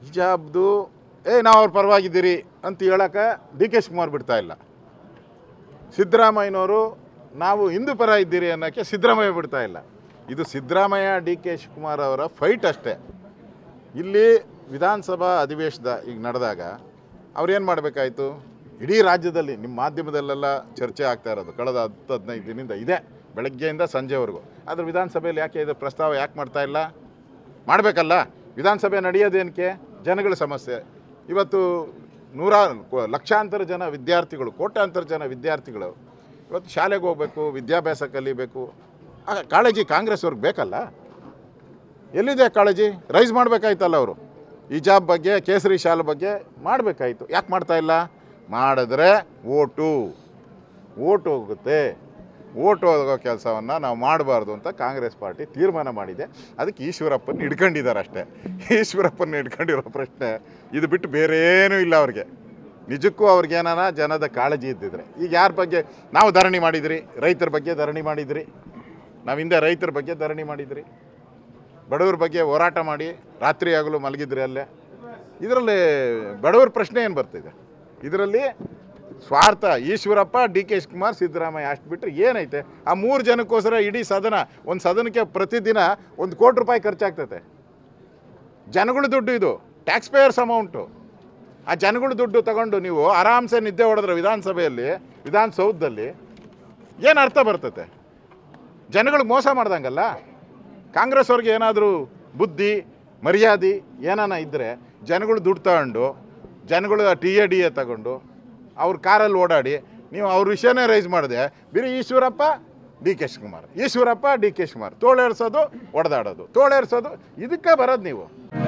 ಹಿಜಾಬ್ದು ಏ ನಾವು ಅವ್ರ ಪರವಾಗಿದ್ದೀರಿ ಅಂತ ಹೇಳೋಕೆ ಡಿ ಕೆ ಶಿವಕುಮಾರ್ ಬಿಡ್ತಾ ಇಲ್ಲ ಸಿದ್ದರಾಮಯ್ಯನವರು ನಾವು ಹಿಂದೂ ಪರ ಇದ್ದೀರಿ ಅನ್ನೋಕ್ಕೆ ಸಿದ್ದರಾಮಯ್ಯ ಬಿಡ್ತಾ ಇಲ್ಲ ಇದು ಸಿದ್ದರಾಮಯ್ಯ ಡಿ ಕೆ ಶಿವಕುಮಾರ್ ಅವರ ಫೈಟ್ ಅಷ್ಟೇ ಇಲ್ಲಿ ವಿಧಾನಸಭಾ ಅಧಿವೇಶದ ಈಗ ನಡೆದಾಗ ಅವ್ರೇನು ಮಾಡಬೇಕಾಯ್ತು ಇಡೀ ರಾಜ್ಯದಲ್ಲಿ ನಿಮ್ಮ ಮಾಧ್ಯಮದಲ್ಲೆಲ್ಲ ಚರ್ಚೆ ಆಗ್ತಾ ಇರೋದು ಕಳೆದ ಹತ್ತು ಹದಿನೈದು ದಿನದಿಂದ ಇದೆ ಬೆಳಗ್ಗೆಯಿಂದ ಸಂಜೆವರೆಗೂ ಆದರೆ ವಿಧಾನಸಭೆಯಲ್ಲಿ ಯಾಕೆ ಇದು ಪ್ರಸ್ತಾವ ಯಾಕೆ ಮಾಡ್ತಾ ಇಲ್ಲ ಮಾಡಬೇಕಲ್ಲ ವಿಧಾನಸಭೆ ನಡೆಯೋದೇನಕ್ಕೆ ಜನಗಳ ಸಮಸ್ಯೆ ಇವತ್ತು ನೂರ ಲಕ್ಷಾಂತರ ಜನ ವಿದ್ಯಾರ್ಥಿಗಳು ಕೋಟ್ಯಾಂತರ ಜನ ವಿದ್ಯಾರ್ಥಿಗಳು ಇವತ್ತು ಶಾಲೆಗೆ ಹೋಗಬೇಕು ವಿದ್ಯಾಭ್ಯಾಸ ಕಲಿಬೇಕು ಆ ಕಾಳಜಿ ಕಾಂಗ್ರೆಸ್ ಅವ್ರಿಗೆ ಬೇಕಲ್ಲ ಎಲ್ಲಿದೆ ಕಾಳಜಿ ರೈಸ್ ಮಾಡಬೇಕಾಯ್ತಲ್ಲ ಅವರು ಹಿಜಾಬ್ ಬಗ್ಗೆ ಕೇಸರಿ ಶಾಲೆ ಬಗ್ಗೆ ಮಾಡಬೇಕಾಯ್ತು ಯಾಕೆ ಮಾಡ್ತಾ ಇಲ್ಲ ಮಾಡಿದ್ರೆ ಓಟು ಓಟು ಹೋಗುತ್ತೆ ಓಟು ಹೋಗೋ ಕೆಲಸವನ್ನು ನಾವು ಮಾಡಬಾರ್ದು ಅಂತ ಕಾಂಗ್ರೆಸ್ ಪಾರ್ಟಿ ತೀರ್ಮಾನ ಮಾಡಿದೆ ಅದಕ್ಕೆ ಈಶ್ವರಪ್ಪನ ಹಿಡ್ಕೊಂಡಿದ್ದಾರೆ ಅಷ್ಟೇ ಈಶ್ವರಪ್ಪನ ಹಿಡ್ಕೊಂಡಿರೋ ಪ್ರಶ್ನೆ ಇದು ಬಿಟ್ಟು ಬೇರೆ ಏನೂ ಇಲ್ಲ ಅವ್ರಿಗೆ ನಿಜಕ್ಕೂ ಅವ್ರಿಗೇನಾನ ಜನದ ಕಾಳಜಿ ಇದ್ದಿದ್ರೆ ಈಗ ಯಾರ ಬಗ್ಗೆ ನಾವು ಧರಣಿ ಮಾಡಿದ್ರಿ ರೈತರ ಬಗ್ಗೆ ಧರಣಿ ಮಾಡಿದ್ರಿ ನಾವು ಹಿಂದೆ ರೈತರ ಬಗ್ಗೆ ಧರಣಿ ಮಾಡಿದ್ರಿ ಬಡವ್ರ ಬಗ್ಗೆ ಹೋರಾಟ ಮಾಡಿ ರಾತ್ರಿ ಆಗಲು ಮಲಗಿದ್ರಿ ಅಲ್ಲೇ ಇದರಲ್ಲಿ ಬಡವ್ರ ಪ್ರಶ್ನೆ ಏನು ಬರ್ತಿದೆ ಇದರಲ್ಲಿ ಸ್ವಾರ್ಥ ಈಶ್ವರಪ್ಪ ಡಿ ಕೆ ಶಿವಕುಮಾರ್ ಸಿದ್ದರಾಮಯ್ಯ ಅಷ್ಟು ಬಿಟ್ಟರೆ ಏನೈತೆ ಆ ಮೂರು ಜನಕ್ಕೋಸ್ಕರ ಇಡೀ ಸದನ ಒಂದು ಸದನಕ್ಕೆ ಪ್ರತಿದಿನ ಒಂದು ಕೋಟಿ ರೂಪಾಯಿ ಖರ್ಚಾಗ್ತೈತೆ ಜನಗಳ ದುಡ್ಡು ಇದು ಟ್ಯಾಕ್ಸ್ ಪೇಯರ್ಸ್ ಅಮೌಂಟು ಆ ಜನಗಳ ದುಡ್ಡು ತಗೊಂಡು ನೀವು ಆರಾಮ್ಸೆ ನಿದ್ದೆ ಹೊಡೆದ್ರೆ ವಿಧಾನಸಭೆಯಲ್ಲಿ ವಿಧಾನಸೌಧದಲ್ಲಿ ಏನು ಅರ್ಥ ಬರ್ತತೆ ಜನಗಳಿಗೆ ಮೋಸ ಮಾಡ್ದಂಗಲ್ಲ ಕಾಂಗ್ರೆಸ್ ಅವ್ರಿಗೆ ಏನಾದರೂ ಬುದ್ಧಿ ಮರ್ಯಾದೆ ಏನಾನ ಇದ್ದರೆ ಜನಗಳು ದುಡ್ಡು ತಗೊಂಡು ಜನಗಳು ಟಿ ಎ ಡಿ ಎ ತಗೊಂಡು ಅವ್ರ ಕಾರಲ್ಲಿ ಓಡಾಡಿ ನೀವು ಅವ್ರ ವಿಷಯನೇ ರೈಸ್ ಮಾಡಿದೆ ಬರೀ Eshwarappa D K Shivakumar Eshwarappa D K Shivakumar ತೋಳೇರ್ಸೋದು ಹೊಡೆದಾಡೋದು ತೋಳೇರ್ಸೋದು ಇದಕ್ಕೆ ಬರೋದು ನೀವು